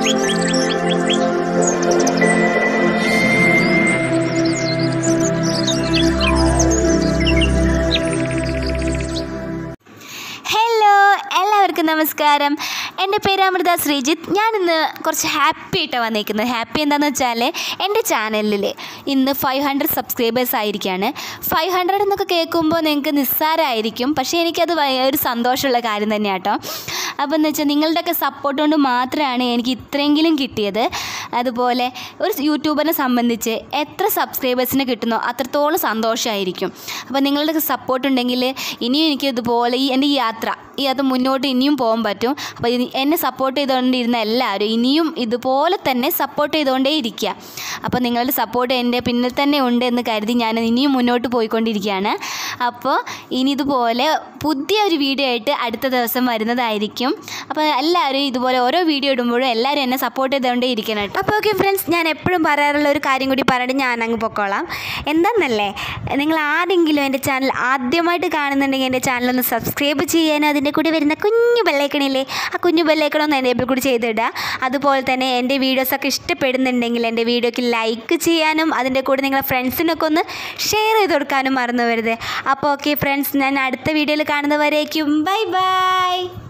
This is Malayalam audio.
ഹലോ എല്ലാവർക്കും നമസ്കാരം എൻ്റെ പേര് അമൃത ശ്രീജിത്ത് ഞാനിന്ന് കുറച്ച് ഹാപ്പി ആയിട്ടാണ് വന്നേക്കുന്നത് ഹാപ്പി എന്താണെന്ന് വെച്ചാൽ എൻ്റെ ചാനലിൽ ഇന്ന് ഫൈവ് ഹൺഡ്രഡ് സബ്സ്ക്രൈബേഴ്സ് ആയിരിക്കുകയാണ് ഫൈവ് ഹൺഡ്രഡ് എന്നൊക്കെ കേൾക്കുമ്പോൾ നിങ്ങൾക്ക് നിസ്സാരമായിരിക്കും പക്ഷേ എനിക്കത് ഭയ- ഒരു സന്തോഷമുള്ള കാര്യം തന്നെയാണ് കേട്ടോ അപ്പോൾ എന്ന് വെച്ചാൽ നിങ്ങളുടെയൊക്കെ സപ്പോർട്ട് കൊണ്ട് മാത്രമാണ് എനിക്ക് ഇത്രയെങ്കിലും കിട്ടിയത് അതുപോലെ ഒരു യൂട്യൂബറിനെ സംബന്ധിച്ച് എത്ര സബ്സ്ക്രൈബേഴ്സിനെ കിട്ടുന്നോ അത്രത്തോളം സന്തോഷമായിരിക്കും അപ്പോൾ നിങ്ങളുടെ സപ്പോർട്ട് ഉണ്ടെങ്കിൽ ഇനിയും എനിക്ക് ഇതുപോലെ ഈ എൻ്റെ ഈ യാത്ര ഈ യാത്ര മുന്നോട്ട് ഇനിയും പോകാൻ പറ്റും അപ്പോൾ ഇനി എന്നെ സപ്പോർട്ട് ചെയ്തുകൊണ്ടിരുന്ന എല്ലാവരും ഇനിയും ഇതുപോലെ തന്നെ സപ്പോർട്ട് ചെയ്തുകൊണ്ടേ ഇരിക്കുക അപ്പോൾ നിങ്ങളുടെ സപ്പോർട്ട് എൻ്റെ പിന്നിൽ തന്നെ ഉണ്ട് എന്ന് കരുതി ഞാൻ ഇനിയും മുന്നോട്ട് പോയിക്കൊണ്ടിരിക്കുകയാണ് അപ്പോൾ ഇനി ഇതുപോലെ പുതിയ ഒരു വീഡിയോ ആയിട്ട് അടുത്ത ദിവസം വരുന്നതായിരിക്കും അപ്പോൾ എല്ലാവരും ഇതുപോലെ ഓരോ വീഡിയോ ഇടുമ്പോഴും എല്ലാവരും എന്നെ സപ്പോർട്ട് ചെയ്തുകൊണ്ടേ ഇരിക്കണം കേട്ടോ അപ്പോൾ ഓക്കെ ഫ്രണ്ട്സ് ഞാൻ എപ്പോഴും പറയാറുള്ള ഒരു കാര്യം കൂടി പറഞ്ഞിട്ട് ഞാൻ അങ്ങ് പൊക്കോളാം എന്താണെന്നല്ലേ നിങ്ങൾ ആരെങ്കിലും എൻ്റെ ചാനൽ ആദ്യമായിട്ട് കാണുന്നുണ്ടെങ്കിൽ എൻ്റെ ചാനലൊന്ന് സബ്സ്ക്രൈബ് ചെയ്യാനും അതിൻ്റെ കൂടെ വരുന്ന കുഞ്ഞു ബെല്ലൈക്കണില്ലേ ആ കുഞ്ഞു ബെല്ലൈക്കണൊന്ന് എനേബിൾ കൂടി ചെയ്തിടുക അതുപോലെ തന്നെ എൻ്റെ വീഡിയോസൊക്കെ ഇഷ്ടപ്പെടുന്നുണ്ടെങ്കിൽ എൻ്റെ വീഡിയോക്ക് ലൈക്ക് ചെയ്യാനും അതിൻ്റെ കൂടെ നിങ്ങളുടെ ഫ്രണ്ട്സിനൊക്കെ ഒന്ന് ഷെയർ ചെയ്ത് കൊടുക്കാനും മറന്നു വരുത് അപ്പോൾ ഓക്കെ ഫ്രണ്ട്സ് ഞാൻ അടുത്ത വീഡിയോയിൽ കാണുന്നവരേക്കും ബൈ ബൈ